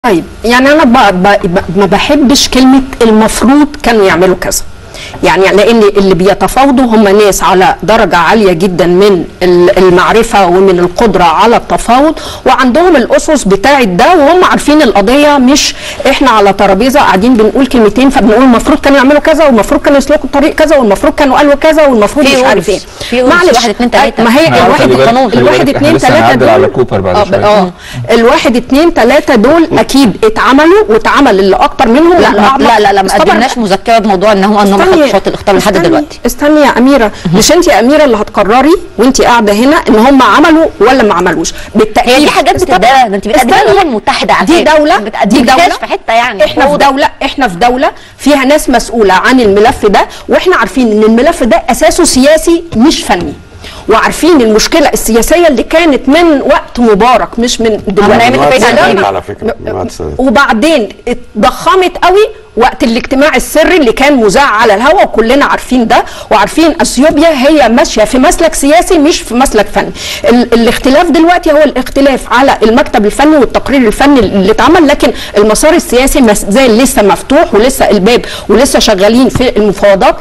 طيب يعني انا ب... ب... ب... ما بحبش كلمه المفروض كانوا يعملوا كذا يعني لان اللي بيتفاوضوا هم ناس على درجه عاليه جدا من ال- المعرفه ومن القدره على التفاوض وعندهم الاسس بتاعه ده وهم عارفين القضيه مش احنا على ترابيزه قاعدين بنقول كلمتين فبنقول المفروض كانوا يعملوا كذا والمفروض كانوا يسلكوا الطريق كذا والمفروض كانوا قالوا كذا والمفروض في مش عارف ايه rules. في rules. واحد، اتنين، تلاتة. ما هي احنا الواحد خلي بالك- القانون خلي الواحد بالك اتنين لسه تلاته هنعدل على دول كوبر بعد آه، شوية. اه الواحد اتنين تلاته دول اكيد اتعملوا واتعمل اللي اكتر منهم لا واللي ما- أعمق. لا لا لا ما بس طبعاً قدمناش مذكره بموضوع ان هو ان هم استني- خدوا شوط الاختار لحد استني- دلوقتي استني يا اميره مش انت يا اميره اللي هتقرري وانت قاعده هنا ان هم عملوا ولا ما عملوش بالتاكيد هي دي حاجات استني. بتبقى ده انت بتقدمها استني. للامم المتحده على دي فكرة. دوله ما دي بتقدمهاش دوله في حته يعني احنا في فوضى. دوله احنا في دوله فيها ناس مسؤوله عن الملف ده واحنا عارفين ان الملف ده اساسه سياسي مش فني وعارفين المشكله السياسيه اللي كانت من وقت مبارك مش من دلوقتي نعمل مجموعة كويس السادات على على فكرة مجموعة السادات. وبعدين اتضخمت قوي وقت الاجتماع السري اللي كان مذاع على الهواء وكلنا عارفين ده وعارفين اثيوبيا هي ماشيه في مسلك سياسي مش في مسلك فني ال الاختلاف دلوقتي هو الاختلاف على المكتب الفني والتقرير الفني اللي اتعمل لكن المسار السياسي ما زال لسه مفتوح ولسه الباب ولسه شغالين في المفاوضات